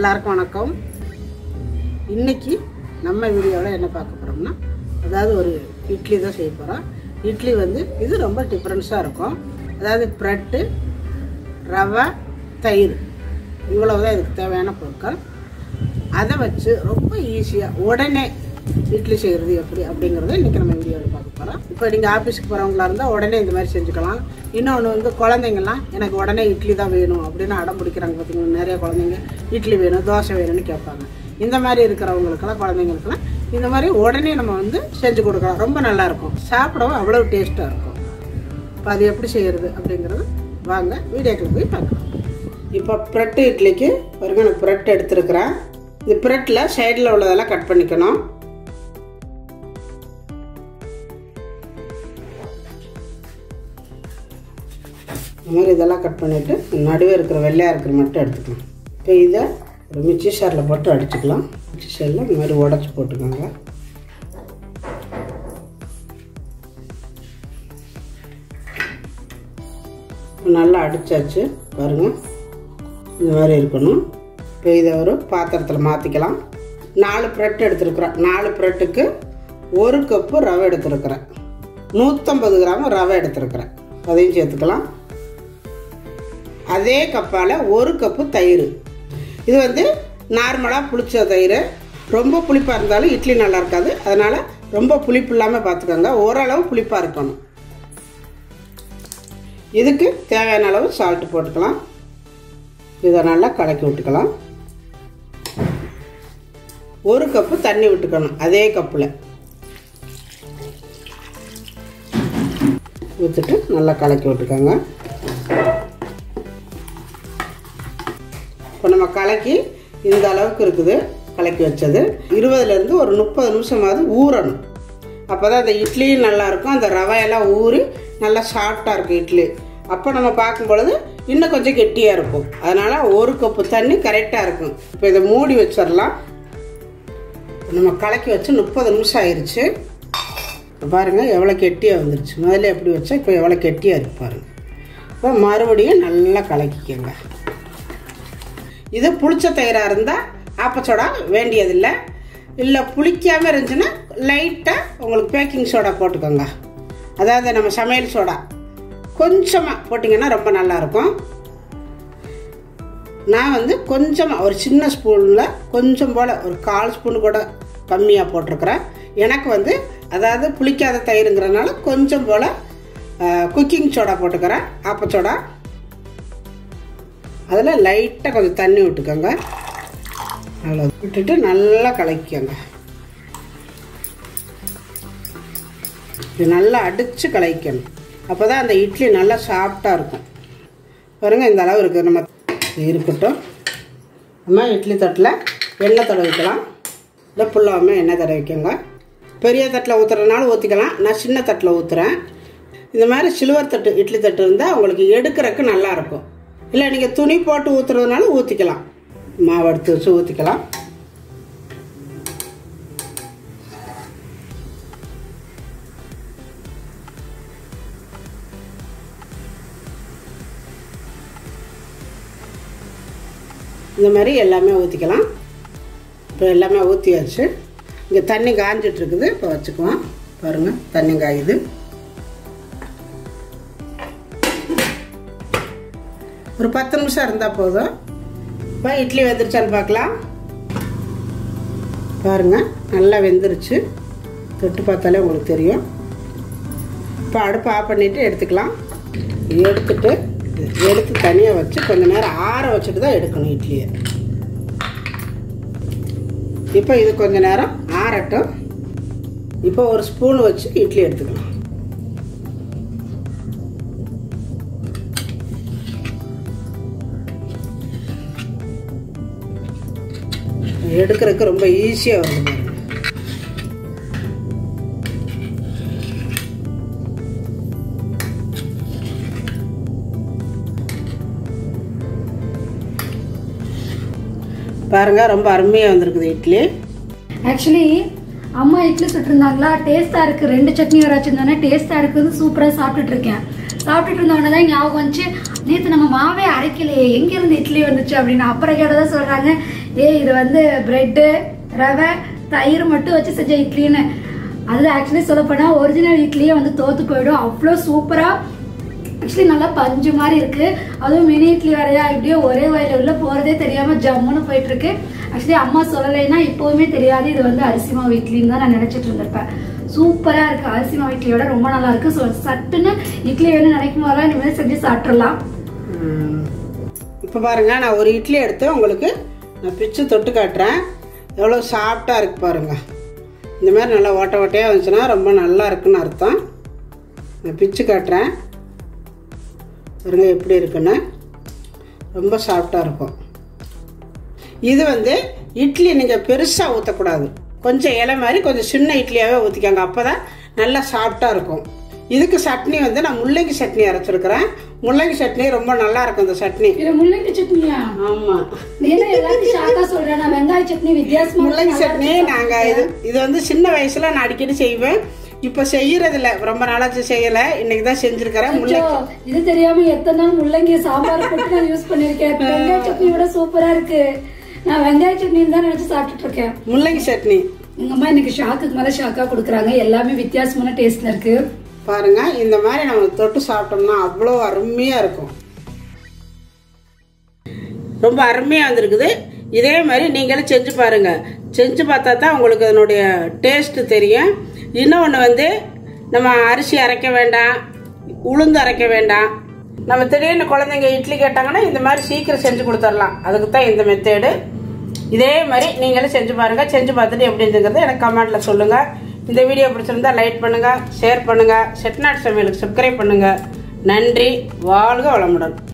எல்லாருக்கும் வணக்கம் இன்னைக்கு நம்ம வீடியோவில் என்ன பார்க்க போகிறோம்னா அதாவது ஒரு இட்லி தான் செய்ய போகிறோம் இட்லி வந்து இது ரொம்ப டிஃப்ரென்ஸாக இருக்கும் அதாவது ப்ரெட்டு ரவை தயிர் இவ்வளவு தான் இதுக்கு தேவையான பொருட்கள் அதை வச்சு ரொம்ப ஈஸியாக உடனே இட்லி செய்கிறது எப்படி அப்படிங்கிறத இன்றைக்கி நம்ம வீடியோவில் பார்க்க போகிறோம் இப்போ நீங்கள் ஆஃபீஸுக்கு போகிறவங்களா இருந்தால் உடனே இந்த மாதிரி செஞ்சுக்கலாம் இன்னொன்று வந்து குழந்தைங்கலாம் எனக்கு உடனே இட்லி தான் வேணும் அப்படின்னு அடம் பிடிக்கிறாங்க பார்த்தீங்கன்னா நிறைய குழந்தைங்க இட்லி வேணும் தோசை வேணும்னு கேட்பாங்க இந்த மாதிரி இருக்கிறவங்களுக்கெல்லாம் குழந்தைங்களுக்கெல்லாம் இந்த மாதிரி உடனே நம்ம வந்து செஞ்சு கொடுக்கலாம் ரொம்ப நல்லாயிருக்கும் சாப்பிடவும் அவ்வளோ டேஸ்ட்டாக இருக்கும் இப்போ அது எப்படி செய்கிறது அப்படிங்கிறது வாங்க வீடியோக்கு போய் பார்க்கலாம் இப்போ ப்ரெட்டு இட்லிக்கு பாருங்க நான் ப்ரெட் எடுத்துருக்கிறேன் இந்த ப்ரெட்டில் சைடில் உள்ளதெல்லாம் கட் பண்ணிக்கணும் இந்த மாதிரி இதெல்லாம் கட் பண்ணிவிட்டு நடுவே இருக்கிற வெள்ளையாக இருக்கிற மட்டும் எடுத்துக்கலாம் இப்போ இதை ஒரு மிக்சி ஷாரில் போட்டு அடிச்சுக்கலாம் மிக்சி ஷாரில் இந்த மாதிரி உடச்சி போட்டுக்கோங்க நல்லா அடித்தாச்சு பாருங்கள் இந்த மாதிரி இருக்கணும் இப்போ இதை ஒரு பாத்திரத்தில் மாற்றிக்கலாம் நாலு ப்ரெட் எடுத்துருக்குறேன் நாலு ப்ரெட்டுக்கு ஒரு கப்பு ரவை எடுத்துருக்குறேன் நூற்றம்பது கிராம் ரவை எடுத்துருக்குறேன் அதையும் சேர்த்துக்கலாம் அதே கப்பால் ஒரு கப்பு தயிர் இது வந்து நார்மலாக புளிச்ச தயிர் ரொம்ப புளிப்பாக இருந்தாலும் இட்லி நல்லா இருக்காது அதனால் ரொம்ப புளிப்பு இல்லாமல் பார்த்துக்கோங்க ஓரளவு புளிப்பாக இருக்கணும் இதுக்கு தேவையான அளவு சால்ட்டு போட்டுக்கலாம் இதை நல்லா கலக்கி விட்டுக்கலாம் ஒரு கப்பு தண்ணி விட்டுக்கணும் அதே கப்பில் ஊற்றிட்டு நல்லா கலக்கி விட்டுக்கோங்க இப்போ நம்ம கலக்கி இந்த அளவுக்கு இருக்குது கலக்கி வச்சது இருபதுலேருந்து ஒரு முப்பது நிமிஷமாவது ஊறணும் அப்போ தான் அந்த இட்லியும் நல்லாயிருக்கும் அந்த ரவையெல்லாம் ஊறி நல்லா சாஃப்டாக இருக்கும் இட்லி அப்போ நம்ம பார்க்கும் பொழுது இன்னும் கொஞ்சம் கெட்டியாக இருக்கும் அதனால் ஒரு கப்பு தண்ணி கரெக்டாக இருக்கும் இப்போ இதை மூடி வச்சிடலாம் நம்ம கலக்கி வச்சு முப்பது நிமிஷம் ஆயிடுச்சு பாருங்கள் எவ்வளோ கெட்டியாக வந்துருச்சு முதல்ல எப்படி வச்சா இப்போ எவ்வளோ கெட்டியாக இருக்கு பாருங்கள் இப்போ மறுபடியும் நல்லா கலக்கிக்கோங்க இது புளிச்ச தயிராக இருந்தால் ஆப்பச்சோடா வேண்டியதில்லை இல்லை புளிக்காமல் இருந்துச்சுன்னா லைட்டாக உங்களுக்கு பேக்கிங் சோடா போட்டுக்கோங்க அதாவது நம்ம சமையல் சோடா கொஞ்சமாக போட்டிங்கன்னா ரொம்ப நல்லாயிருக்கும் நான் வந்து கொஞ்சமாக ஒரு சின்ன ஸ்பூனில் கொஞ்சம் போல் ஒரு கால் ஸ்பூன் கூட கம்மியாக போட்டிருக்கிறேன் எனக்கு வந்து அதாவது புளிக்காத தயிருங்கிறனால கொஞ்சம் போல் குக்கிங் சோடா போட்டுக்கிறேன் ஆப்பச்சோடா அதில் லைட்டாக கொஞ்சம் தண்ணி விட்டுக்கோங்க அவ்வளோ விட்டுட்டு நல்லா கலக்கிக்கோங்க இது நல்லா அடித்து கலக்கணும் அப்போ தான் அந்த இட்லி நல்லா சாஃப்டாக இருக்கும் பாருங்கள் இந்த அளவு இருக்குது நம்ம இருக்கட்டும் நம்ம இட்லி தட்டில் எண்ணெய் தடவிக்கலாம் இல்லை புல்லாமல் எண்ணெய் தடவிக்கோங்க பெரிய தட்டில் ஊற்றுறதுனால ஊற்றிக்கலாம் நான் சின்ன தட்டில் ஊற்றுறேன் இந்த மாதிரி சில்வர் தட்டு இட்லி தட்டு இருந்தால் உங்களுக்கு எடுக்கிறதுக்கு நல்லாயிருக்கும் இல்லை நீங்கள் துணி போட்டு ஊற்றுறதுனால ஊற்றிக்கலாம் மாவு எடுத்து வச்சு ஊற்றிக்கலாம் இந்த மாதிரி எல்லாமே ஊற்றிக்கலாம் இப்போ எல்லாமே ஊற்றியாச்சு இங்கே தண்ணி காஞ்சிட்ருக்குது இப்போ வச்சுக்குவோம் பாருங்கள் தண்ணி காயுது ஒரு பத்து நிமிஷம் இருந்தால் போதும் இப்போ இட்லி வெந்துருச்சான்னு பார்க்கலாம் பாருங்க நல்லா வெந்துருச்சு தொட்டு பார்த்தாலே உங்களுக்கு தெரியும் இப்போ அடுப்பு ஆஃப் பண்ணிவிட்டு எடுத்துக்கலாம் எடுத்துட்டு எடுத்து தனியாக வச்சு கொஞ்ச நேரம் ஆற வச்சுட்டு தான் எடுக்கணும் இட்லியை இப்போ இது கொஞ்ச நேரம் ஆறட்டும் இப்போ ஒரு ஸ்பூன் வச்சு இட்லி எடுத்துக்கலாம் எடுக்கிறதுக்கு ரொம்ப ஈஸியாக வருது பாருங்க பாருங்க ரொம்ப அருமையாக வந்திருக்குது இட்லி ஆக்சுவலி அம்மா இட்லி சுட்டிருந்தாங்களா டேஸ்டா இருக்கு ரெண்டு சட்னி வர வச்சிருந்தானே டேஸ்டா இருக்குது சூப்பரா சாப்பிட்டுட்டு இருக்கேன் சாப்பிட்டுட்டு இருந்தவொடனே தான் ஞாபகம் வந்துச்சு நேற்று நம்ம மாவே அரைக்கலையே எங்கேருந்து இட்லி வந்துச்சு அப்படின்னு அப்புறம் கேட்டதான் சொல்கிறாங்க ஏ இது வந்து பிரெட்டு ரவை தயிர் மட்டும் வச்சு செஞ்ச இட்லின்னு அது ஆக்சுவலி சொல்லப்போனால் ஒரிஜினல் இட்லியே வந்து தோத்து போயிடும் அவ்வளோ சூப்பராக ஆக்சுவலி நல்லா பஞ்சு மாதிரி இருக்கு அதுவும் மினி இட்லி வரையா இப்படியோ ஒரே வயல உள்ள போறதே தெரியாம ஜம்முன்னு போயிட்டு இருக்கு ஆக்சுவலி அம்மா சொல்லலைன்னா இப்போவுமே தெரியாது இது வந்து அரிசி மாவு இட்லின்னு தான் நான் நினைச்சிட்டு இருந்திருப்பேன் சூப்பரா இருக்கு அரிசி மாவு இட்லியோட ரொம்ப நல்லா இருக்கு ஸோ சட்டுன்னு இட்லி வேணும் நினைக்கும் போதெல்லாம் இனிமேல் செஞ்சு சாப்பிட்றலாம் இப்போ பாருங்க நான் ஒரு இட்லி எடுத்து உங்களுக்கு நான் பிச்சு தொட்டு காட்டுறேன் எவ்வளோ சாஃப்டாக இருக்கு பாருங்க இந்த மாதிரி நல்லா ஓட்ட ஓட்டையாக வந்துச்சுன்னா ரொம்ப நல்லா இருக்குன்னு அர்த்தம் நான் பிச்சு காட்டுறேன் பாருங்க எப்படி இருக்குன்னு ரொம்ப சாஃப்டாக இருக்கும் இது வந்து இட்லி நீங்கள் பெருசாக ஊற்றக்கூடாது கொஞ்சம் இலை மாதிரி கொஞ்சம் சின்ன இட்லியாகவே ஊற்றிக்கோங்க அப்போ தான் நல்லா சாஃப்டாக இருக்கும் இதுக்கு சட்னி வந்து நான் முள்ளங்கி சட்னி அரைச்சிருக்கிறேன் முள்ளங்கி சட்னி ரொம்ப நல்லா இருக்கும் இந்த சட்னி இது முள்ளங்கி சட்னியா ஆமாம் என்ன எல்லாத்தையும் ஷாக்கா சொல்றேன் நான் வெங்காய சட்னி வித்தியாசமா முள்ளங்கி சட்னி நாங்கள் இது இது வந்து சின்ன வயசில் நான் அடிக்கடி செய்வேன் இப்போ செய்யறதில்ல ரொம்ப நாளாச்சு செய்யலை இன்னைக்கு தான் செஞ்சுருக்கிறேன் முள்ளங்கி அச்சோ, இது தெரியாம எத்தனை நாள் முள்ளங்கி சாம்பார் போட்டு நான் யூஸ் பண்ணிருக்கேன் வெங்காய சட்னி விட சூப்பரா இருக்கு நான் வெங்காய சட்னி தான் நினைச்சு சாப்பிட்டுட்டு இருக்கேன் முள்ளங்கி சட்னி எங்க அம்மா இன்னைக்கு ஷாக்குக்கு மேல ஷாக்கா கொடுக்குறாங்க எல்லாமே வித்தியாசமான டேஸ்ட்ல இருக்கு பாருங்க இந்த மாதிரி நம்ம தொட்டு சாப்பிட்டோம்னா அவ்வளோ அருமையாக இருக்கும் ரொம்ப அருமையாக வந்திருக்குது இதே மாதிரி நீங்களும் செஞ்சு பாருங்க செஞ்சு பார்த்தா தான் உங்களுக்கு அதனுடைய டேஸ்ட்டு தெரியும் இன்னொன்று வந்து நம்ம அரிசி அரைக்க வேண்டாம் உளுந்து அரைக்க வேண்டாம் நம்ம திடீர்னு குழந்தைங்க இட்லி கேட்டாங்கன்னா இந்த மாதிரி சீக்கிரம் செஞ்சு கொடுத்துடலாம் அதுக்கு தான் இந்த மெத்தேடு இதே மாதிரி நீங்களும் செஞ்சு பாருங்க செஞ்சு பார்த்துட்டு எப்படி இருந்துங்கிறது எனக்கு கமெண்ட்ல சொல்லுங்க இந்த வீடியோ பிடிச்சிருந்தா லைக் பண்ணுங்க ஷேர் பண்ணுங்க செட்நாட் சமையலுக்கு சப்ஸ்கிரைப் பண்ணுங்க நன்றி வாழ்க வளமுடன்